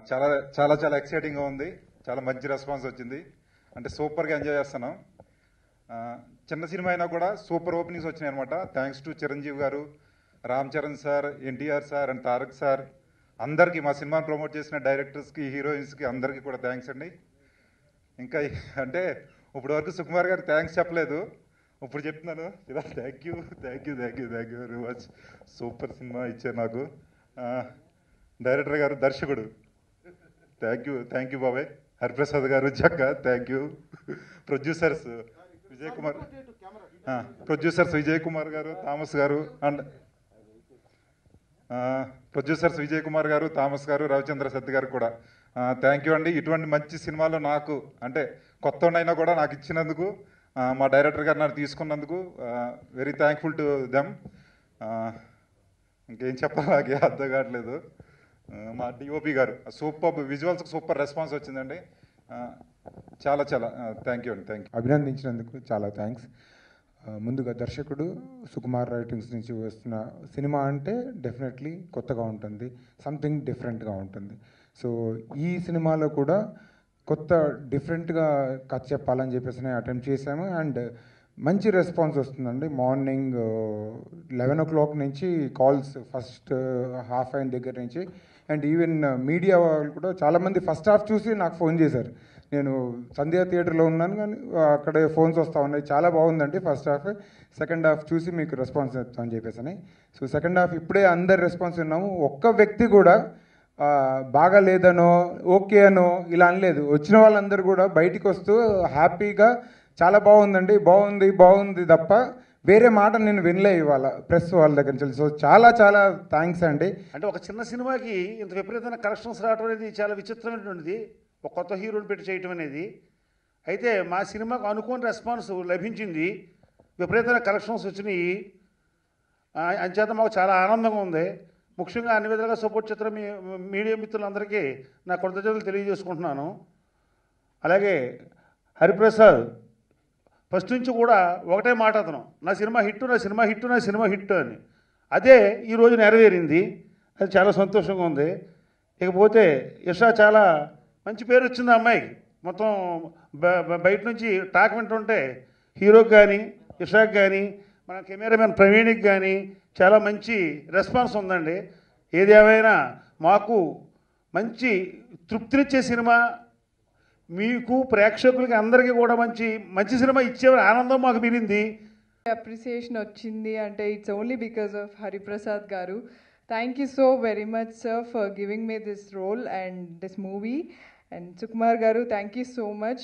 చాలా చాలా చాలా ఎక్సైటింగ్గా ఉంది చాలా మంచి రెస్పాన్స్ వచ్చింది అంటే సూపర్గా ఎంజాయ్ చేస్తున్నాం ఆ, చిన్న సినిమా అయినా కూడా సూపర్ ఓపెనింగ్స్ వచ్చినాయి అనమాట thanks to Chiranjeevi garu Ram Charan sir NTR sir and Tarak sir అందరికీ మా సినిమాని ప్రమోట్ చేసిన డైరెక్టర్స్కి హీరోయిన్స్కి అందరికీ కూడా థ్యాంక్స్ అండి ఇంకా అంటే ఇప్పుడు వరకు సుకుమార్ గారికి థ్యాంక్స్ చెప్పలేదు ఇప్పుడు చెప్తున్నాను ఇలా thank you thank you thank you thank you very much super cinema ఇచ్చారు నాకు ఆ, డైరెక్టర్ గారు దర్శకుడు థ్యాంక్ యూ థ్యాంక్ యూ బాబాయ్ Hariprasad garu Jakka thank you producers Vijay Kumar producers Vijay Kumar garu Thomas గారు and producers Vijay Kumar garu Thomas గారు రవిచంద్ర సత్ గారు కూడా థ్యాంక్ యూ అండి ఇటువంటి మంచి సినిమాలు నాకు అంటే కొత్త అయినా కూడా నాకు ఇచ్చినందుకు ఆ, మా డైరెక్టర్ గారు నన్ను తీసుకున్నందుకు వెరీ థ్యాంక్ఫుల్ టు దెమ్ ఇంకేం చెప్పాలి నాకు ఏం అర్థం కావట్లేదు ఆ, మా డిఓపి గారు సూపర్ విజువల్స్కి సూపర్ రెస్పాన్స్ వచ్చిందండి ఆ, చాలా చాలా థ్యాంక్ యూ అండి థ్యాంక్ యూ అభినందించినందుకు చాలా థ్యాంక్స్ ముందుగా దర్శకుడు సుకుమార్ రైటింగ్స్ నుంచి వస్తున్న సినిమా అంటే డెఫినెట్లీ కొత్తగా ఉంటుంది సంథింగ్ డిఫరెంట్గా ఉంటుంది సో ఈ సినిమాలో కూడా కొత్త డిఫరెంట్గా కథ చెప్పాలని చెప్పేసి అటెంప్ట్ చేశాము అండ్ మంచి రెస్పాన్స్ వస్తుందండి మార్నింగ్ లెవెన్ ఓ క్లాక్ నుంచి కాల్స్ ఫస్ట్ హాఫ్ అయిన దగ్గర నుంచి అండ్ ఈవెన్ మీడియా వాళ్ళు కూడా చాలామంది ఫస్ట్ హాఫ్ చూసి నాకు ఫోన్ చేశారు నేను సంధ్యా థియేటర్లో ఉన్నాను కానీ అక్కడే ఫోన్స్ వస్తూ ఉన్నాయి చాలా బాగుందండి ఫస్ట్ హాఫ్ సెకండ్ హాఫ్ చూసి మీకు రెస్పాన్స్ ఇస్తామని చెప్పేసి సో సెకండ్ హాఫ్ ఇప్పుడే అందరు రెస్పాన్స్ విన్నాము ఒక్క వ్యక్తి కూడా ఆ, బాగా లేదనో ఓకే అనో ఇలా అనలేదు వచ్చిన వాళ్ళందరూ కూడా బయటికి వస్తూ హ్యాపీగా చాలా బాగుందండి బాగుంది బాగుంది తప్ప వేరే మాట నేను వినలే ఇవాళ ప్రెస్ వాళ్ళ దగ్గర నుంచి సో చాలా చాలా థ్యాంక్స్ అండి అంటే ఒక చిన్న సినిమాకి ఇంత విపరీతమైన కలెక్షన్స్ రావడం అనేది చాలా విచిత్రమైనటువంటిది ఒక కొత్త హీరోని పెట్టి చేయటం అనేది అయితే మా సినిమాకు అనుకోని రెస్పాన్స్ లభించింది విపరీతమైన కలెక్షన్స్ వచ్చినాయి ఆ, అంచేత మాకు చాలా ఆనందంగా ఉంది ముఖ్యంగా అన్ని విధాలుగా సపోర్ట్ చేస్తున్న మీ మీడియా మిత్రులందరికీ నా కృతజ్ఞతలు తెలియజేసుకుంటున్నాను అలాగే హరిప్రసాద్ ఫస్ట్ నుంచి కూడా ఒకటే మాట అతను నా సినిమా హిట్ నా సినిమా హిట్ నా సినిమా హిట్ అని అదే ఈరోజు నెరవేరింది అది చాలా సంతోషంగా ఉంది ఇకపోతే ఇషా చాలా మంచి పేరు వచ్చింది ఆ అమ్మాయికి మొత్తం బ- బ- బయట నుంచి టాక్ వింటుంటే హీరోకి కానీ ఇషాకి కానీ మన కెమెరామెన్ ప్రవీణ్కి కానీ చాలా మంచి రెస్పాన్స్ ఉందండి ఏది ఏమైనా మాకు మంచి తృప్తినిచ్చే సినిమా మీకు ప్రేక్షకులకి అందరికీ కూడా మంచి మంచి సినిమా ఇచ్చే ఆనందం మాకు మిగిలింది అప్రిసియేషన్ వచ్చింది అంటే it's only because of Hariprasad garu thank you so very much sir for giving me this role and this movie and Sukumar garu thank you so much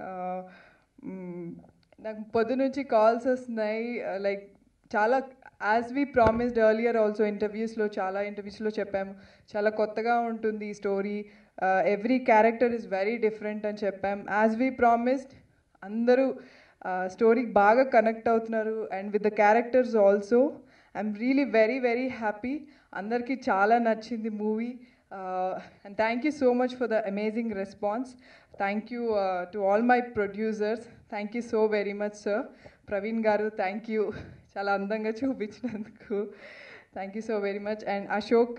నాకు పొద్దు నుంచి కాల్స్ వస్తున్నాయి లైక్ చాలా as we promised earlier also ఇంటర్వ్యూస్లో చాలా ఇంటర్వ్యూస్లో చెప్పాము చాలా కొత్తగా ఉంటుంది ఈ story every character is very different అని చెప్పాం యాజ్ వీ ప్రామిస్డ్ అందరూ స్టోరీకి బాగా కనెక్ట్ అవుతున్నారు and with the characters also I'm really very very happy అందరికీ చాలా నచ్చింది movie and thank you so much for the amazing response thank you to all my producers thank you so very much sir Praveen garu thank you చాలా అందంగా చూపించినందుకు thank you so very much and Ashok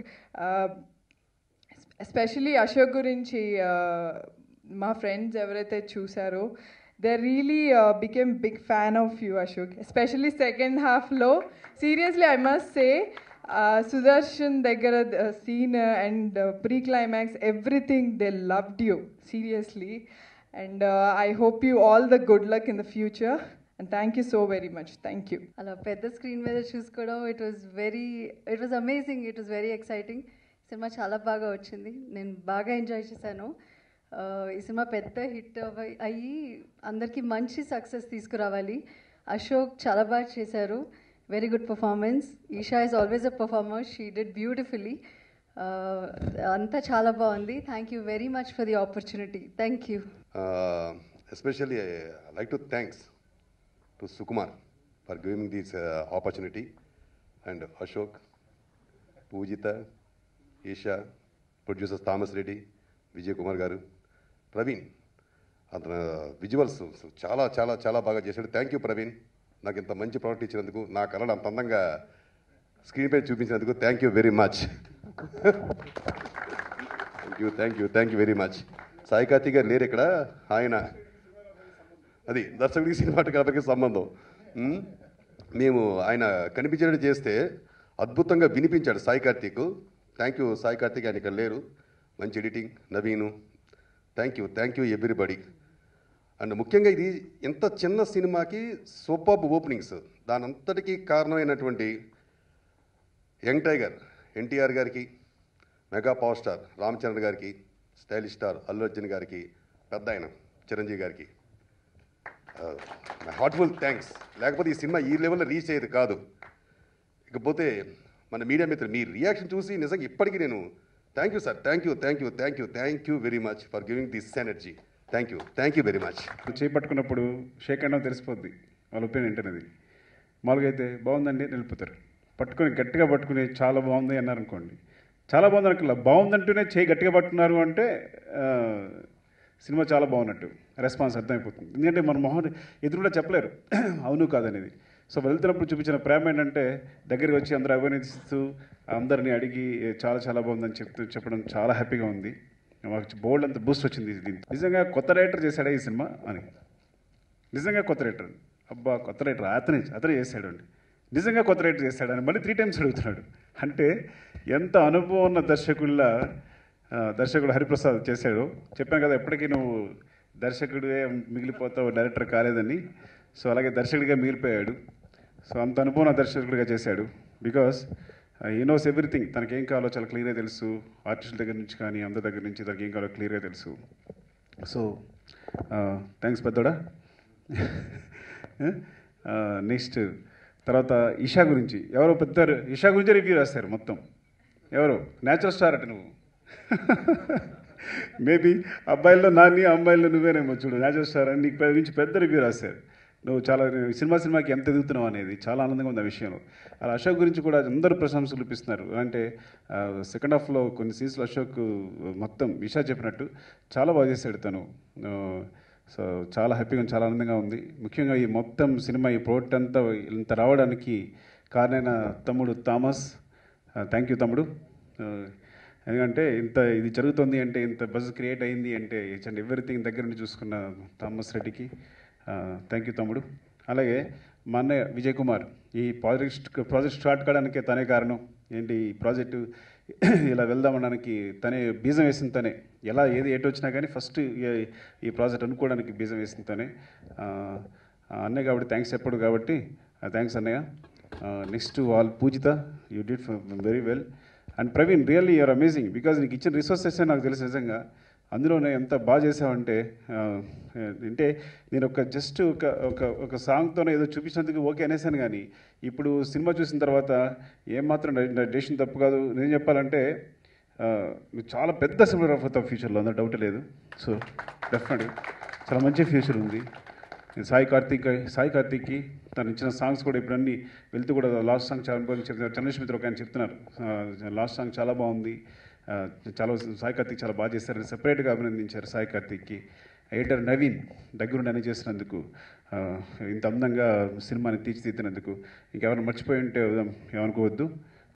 especially Ashok గురించి uh, మా friends ఎవరైతే చూసారో they really became big fan of you Ashok especially second హాఫ్లో seriously I must say Sudarshan దగ్గర scene and pre climax everything they loved you seriously and I hope you all the good luck in the future and thank you so very much thank you అలా పెద్ద screen మీద చూసుకోవడం it was very it was amazing it was very exciting cinema చాలా బాగా వచ్చింది నేను బాగా enjoy చేశాను ఆ, ఈ సినిమా పెద్ద హిట్ అయ్యి అందరికీ మంచి సక్సెస్ తీసుకురావాలి అశోక్ చాలా బాగా చేశారు very good performance Eesha is always a performer she did beautifully అంతా చాలా బాగుంది thank you very much for the opportunity thank you Uh, especially, I like to thanks to Sukumar for giving me this uh, opportunity, and Ashok, Pujita, Isha, producers Thomas Reddy, Vijay Kumar garu, Praveen అతను visuals చాలా చాలా చాలా బాగా చేశాడు thank you Praveen నాకు ఇంత మంచి product ఇచ్చినందుకు నా కళను అంత అందంగా స్క్రీన్ పై చూపించినందుకు thank you very much thank you thank you thank you very much Sai Karthik garu లేరు ఇక్కడ ఆయన అది దర్శకుడికి సినిమాటోగ్రాఫర్కి సంబంధం మ్మ్? మేము ఆయన కనిపించేటట్టు చేస్తే అద్భుతంగా వినిపించాడు సాయి కార్తీక్ థ్యాంక్ యూ సాయి కార్తీక్ ఆయన ఇక్కడ లేరు మంచి editing Naveen thank you thank you everybody and ముఖ్యంగా ఇది ఇంత చిన్న సినిమాకి సూపర్ ఓపెనింగ్స్ దానంతటికీ కారణమైనటువంటి యంగ్ టైగర్ ఎన్టీఆర్ గారికి mega power star Ram Charan గారికి స్టైలిష్ స్టార్ అల్లు అర్జున్ గారికి పెద్ద ఆయన చిరంజీవి గారికి హార్ట్ఫుల్ థ్యాంక్స్ లేకపోతే ఈ సినిమా ఈ లెవెల్లో రీచ్ అయ్యేది కాదు ఇకపోతే మన మీడియా మిత్రులు మీ రియాక్షన్ చూసి నిజంగా ఇప్పటికీ నేను thank you sir thank you thank you thank you thank you very much for giving this energy thank you thank you very much చేపట్టుకున్నప్పుడు షేక్ అనడం తెలిసిపోద్ది వాళ్ళ ఒపీనియన్ ఏంటనేది మామూలుగా అయితే బాగుందండి అని వెళ్ళిపోతారు పట్టుకొని గట్టిగా పట్టుకుని చాలా బాగుంది అన్నారు అనుకోండి చాలా బాగుంది అనుకోలే బాగుందంటూనే చేయి గట్టిగా పట్టుకున్నారు అంటే ఆ, సినిమా చాలా బాగున్నట్టు రెస్పాన్స్ అర్థమైపోతుంది ఎందుకంటే మన మొహం ఎదురుగా చెప్పలేరు అవును కాదనేది సో వెళ్తున్నప్పుడు చూపించిన ప్రేమ ఏంటంటే దగ్గరికి వచ్చి అందరూ అభినందిస్తూ అందరినీ అడిగి చాలా చాలా బాగుందని చెప్తూ చెప్పడం చాలా హ్యాపీగా ఉంది మాకు బోల్డ్ అంత బూస్ట్ వచ్చింది దీనికి నిజంగా కొత్త రైటర్ చేశాడా ఈ సినిమా అని నిజంగా కొత్త రైటర్ అబ్బా కొత్త రైటర్ అతనే అతనే చేశాడు అండి నిజంగా కొత్త రైటర్ చేశాడు అని మళ్ళీ త్రీ టైమ్స్ అడుగుతున్నాడు అంటే ఎంత అనుభవం ఉన్న దర్శకుల్లా ఆ, దర్శకుడు హరిప్రసాద్ చేశాడు చెప్పాను కదా ఎప్పటికీ నువ్వు దర్శకుడిగా మిగిలిపోతావు డైరెక్టర్ కాలేదని సో అలాగే దర్శకుడిగా మిగిలిపోయాడు సో అంత అనుభవం ఉన్న దర్శకుడిగా చేశాడు బికాస్ ఈ నోస్ ఎవ్రీథింగ్ తనకి ఏం కావాలో చాలా క్లియర్గా తెలుసు ఆర్టిస్టుల దగ్గర నుంచి కానీ అందరి దగ్గర నుంచి తనకి ఏం కావాలో క్లియర్గా తెలుసు సో థ్యాంక్స్ పెద్దోడా నెక్స్ట్ తర్వాత ఇషా గురించి ఎవరో పెద్ద ఇషా గురించి రివ్యూ రాస్తారు మొత్తం ఎవరు న్యాచురల్ స్టార్ అట నువ్వు మేబీ అబ్బాయిల్లో నాన్ని అమ్మాయిల్లో నువ్వేనేమో చూడు న్యాచురల్ స్టార్ అని నీకు గురించి పెద్ద రివ్యూ రాశారు నువ్వు చాలా సినిమా సినిమాకి ఎంత ఎదుగుతున్నావు అనేది చాలా ఆనందంగా ఉంది ఆ విషయంలో అలా అశోక్ గురించి కూడా అందరూ ప్రశంసలు ఇప్పిస్తున్నారు అంటే సెకండ్ హాఫ్లో కొన్ని సీన్స్లో అశోక్ మొత్తం ఇషా చెప్పినట్టు చాలా బాగా చేశాడు తను ఆ, సో చాలా హ్యాపీగా ఉంది, చాలా ఆనందంగా ఉంది ముఖ్యంగా ఈ మొత్తం సినిమా ఈ ప్రోడక్ట్ అంతా ఇంత రావడానికి కారణమైన తమ్ముడు థామస్ థ్యాంక్ యూ తమ్ముడు ఆ, ఎందుకంటే ఇంత ఇది జరుగుతుంది అంటే ఇంత బజ్ క్రియేట్ అయింది అంటే ఈచ్ అండ్ ఎవ్రీథింగ్ దగ్గర నుండి చూసుకున్న థామస్ రెడ్డికి థ్యాంక్ యూ తమ్ముడు అలాగే మా అన్నయ్య విజయ్ కుమార్ ఈ ప్రాజెక్ట్ ప్రాజెక్ట్ స్టార్ట్ కావడానికి తనే కారణం ఏంటి ఈ ప్రాజెక్టు ఇలా వెళ్దామనడానికి తనే బీజం వేసింది తనే ఎలా ఏది ఎటు వచ్చినా కానీ ఫస్ట్ ఈ- ఈ ప్రాజెక్ట్ అనుకోవడానికి బీజం వేసింది తనే ఆ, ఆ అన్నయ్య కాబట్టి థ్యాంక్స్ చెప్పడు కాబట్టి థ్యాంక్స్ అన్నయ్య next all Pujitha you did very well and Praveen really you're amazing because నీకు ఇచ్చిన రిసోర్సెస్ నాకు తెలుసు నిజంగా అందులోనే ఎంత బాగా చేసావంటే ఆ, అంటే నేను ఒక జస్ట్ ఒక ఒక ఒక సాంగ్తోనే ఏదో చూపించినందుకు ఓకే అనేసాను కానీ ఇప్పుడు సినిమా చూసిన తర్వాత ఏమాత్రం డెసిషన్ తప్పు కాదు నేను చెప్పాలంటే ఆ, నువ్వు చాలా పెద్ద సినిమాగ్రాఫర్ అవుతావు ఫ్యూచర్లో అందులో డౌట్ లేదు సో డెఫినెట్గా చాలా మంచి ఫ్యూచర్ ఉంది నేను సాయి కార్తీక్ సాయి కార్తీక్కి తను ఇచ్చిన సాంగ్స్ కూడా ఇప్పుడు అన్ని వెళ్తూ కూడా లాస్ట్ సాంగ్ చాలా బాగుంది చెప్తున్నారు చంద్రశ్ మిత్ర ఒక ఆయన చెప్తున్నారు లాస్ట్ సాంగ్ చాలా బాగుంది ఆ, చాలా సాయి కార్తీక్ చాలా బాగా చేశారని సెపరేట్గా అభినందించారు సాయి కార్తీక్కి ఎడిటర్ నవీన్ దగ్గరుండి అని చేసినందుకు ఆ, ఇంత అందంగా సినిమాని తీర్చిదిద్దినందుకు ఇంకెవరైనా మర్చిపోయి ఉంటే ఏమనుకోవద్దు